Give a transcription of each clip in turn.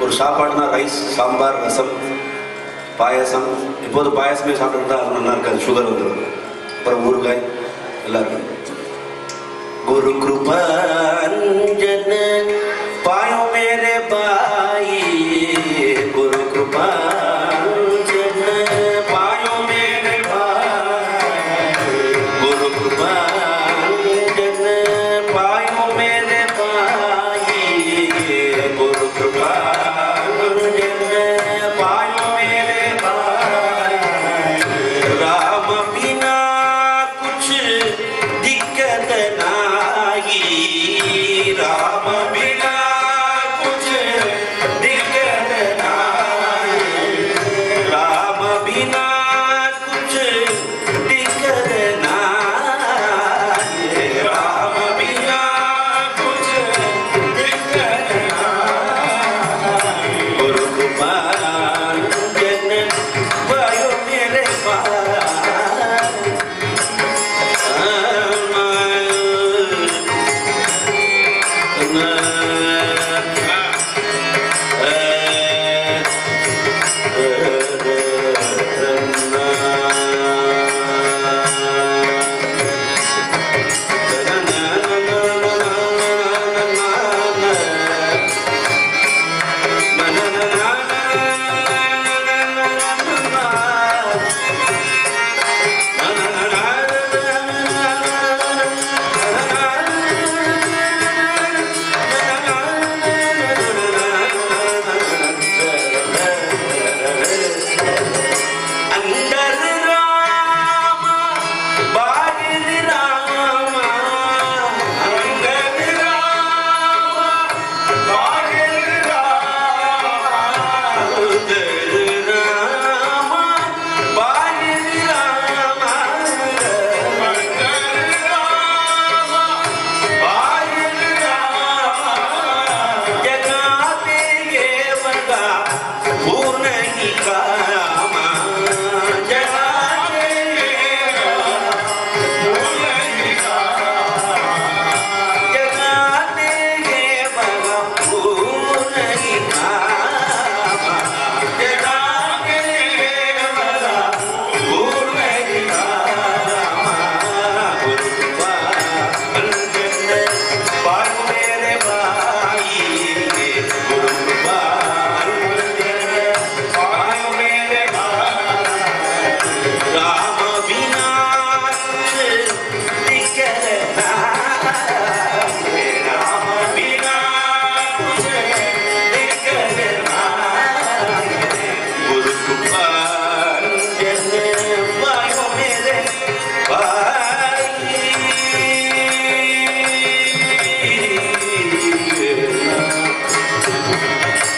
ஒரு சாப்பாடுனா ரைஸ் சாம்பார் ரசம் பாயாசம் இப்போது பாயாசமே சாப்பிட்டு அது நல்லா இருக்காது சுகர் வந்துடும் அப்புறம் ஊறுகாய் எல்லாம் இருக்கும் गुरु कृपांजन पायो मेरे भाई गुरु कृपांजन पायो मेरे भाई गुरु कृपांजन पायो मेरे भाई गुरु कृपांजन पायो मेरे भाई राम बिना कुछ दिक्कत नाही राम बिना कुछ दिक्कत नाही राम बिना कुछ दिक्कत नाही राम बिना कुछ दिक्कत नाही गुरु कुमार जन भयो मेरे पास अंदर राम बाहर राम अंदर राम बाहर राम अंदर राम बाहर राम अंदर राम बाहर राम जगाते ये बगा पूर्ण ही काम जगाते ये पूर्ण ही जगाते ये बगा पूर्ण ही काम जगाते ये बगा पूर्ण ही काम गुरुवा अंजन पार मेरे भाई गुरुवा अंजन पार मेरे भाई राम बिना दिक्कत नाही राम बिना दिक्कत नाही गुरु कृपांजन पायो मेरे भाई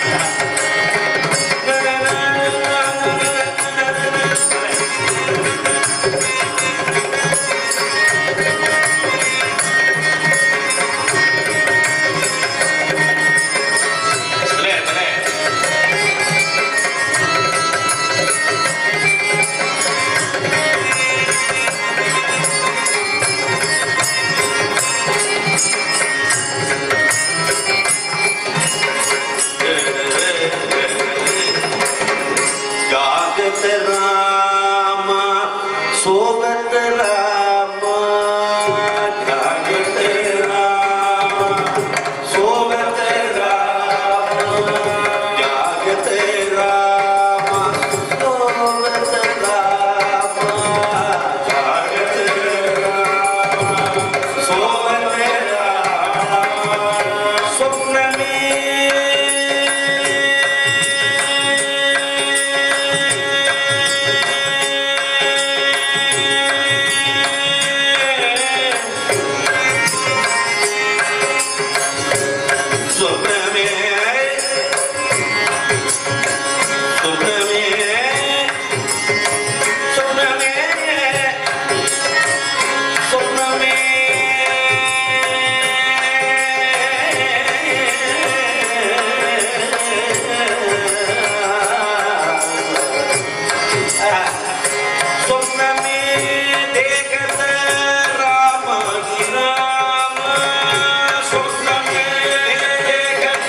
जागत राम सोगत राम जागत राम सोगत राम जागत राम सोगत राम जागत राम सोगत राम स्वप्न स्वप्न में स्वप्न में स्वप्न में स्वप्न में स्वप्न में देखत राम ही राम स्वप्न में देखत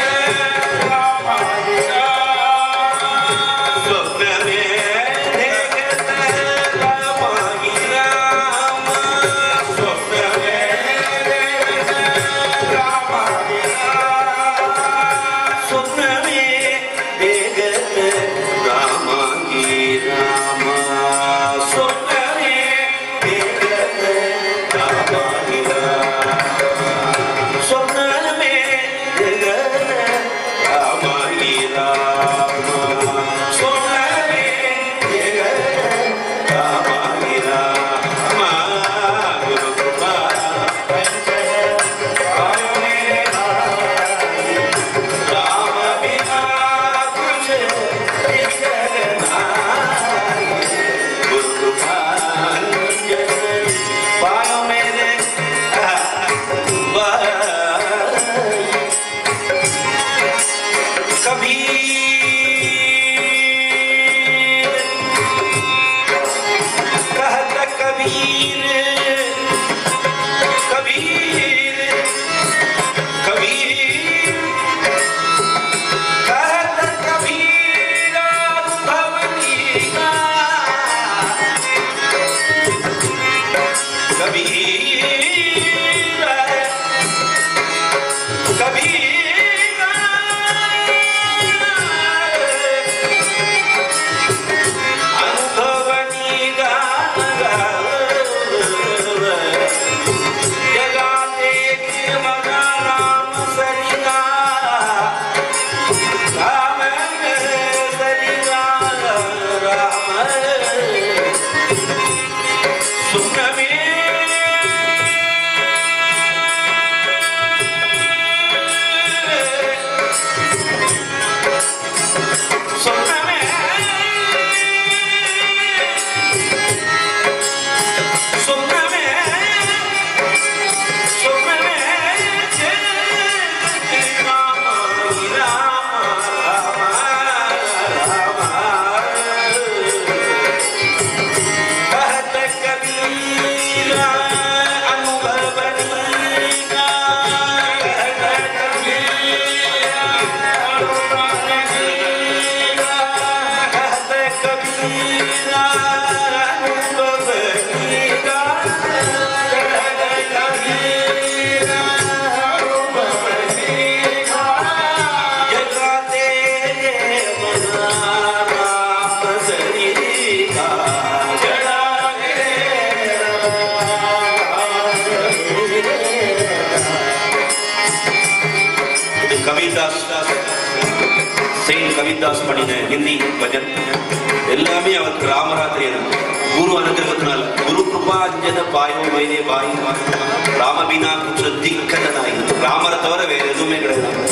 கவிதாஸ் செயின்ட் கவிதாஸ் பண்ணின ஹிந்தி பஜன் எல்லாமே அவருக்கு ராமராத்திரி குரு அனுகிரகத்தினால குரு கிருபா அஞ்சன பாயோ வைதே பாய் ராமபினா குற்ற திக்கத நாய் ராமரை தவிர வேற எதுவுமே கிடையாது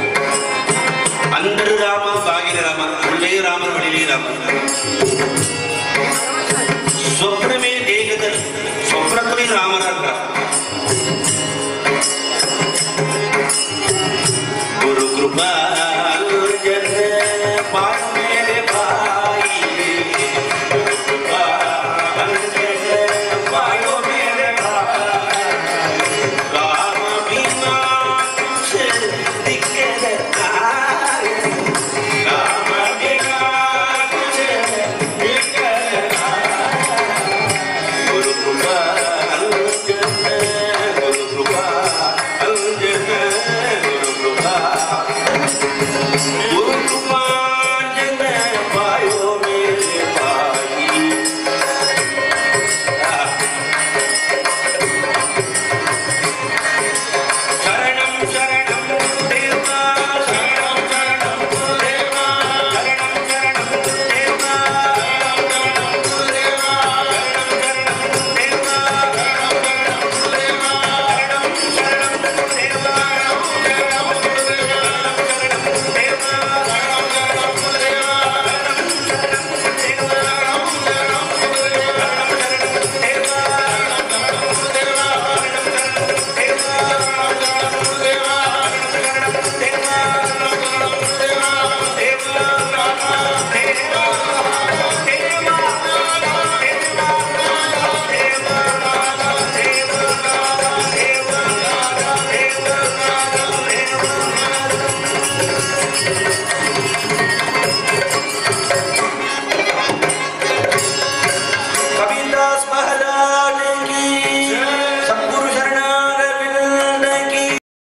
அன்று ராம பாகிர ராம உள்ளே ராமர் வெளியிலே ராமர் சொப்னமே தேகதல் சொப்னத்துலேயும் ராமரா இருக்கிறார் गुरु कृपा जन पाय मेरे भाई गुरु कृपा जन पायो मेरे भाई राम बिना कुछ दिक्कत आए राम बिना कुछ दिक्कत आए गुरु कृपा जन गुरु कृपा जन गुरु कृपा गुरु कृपा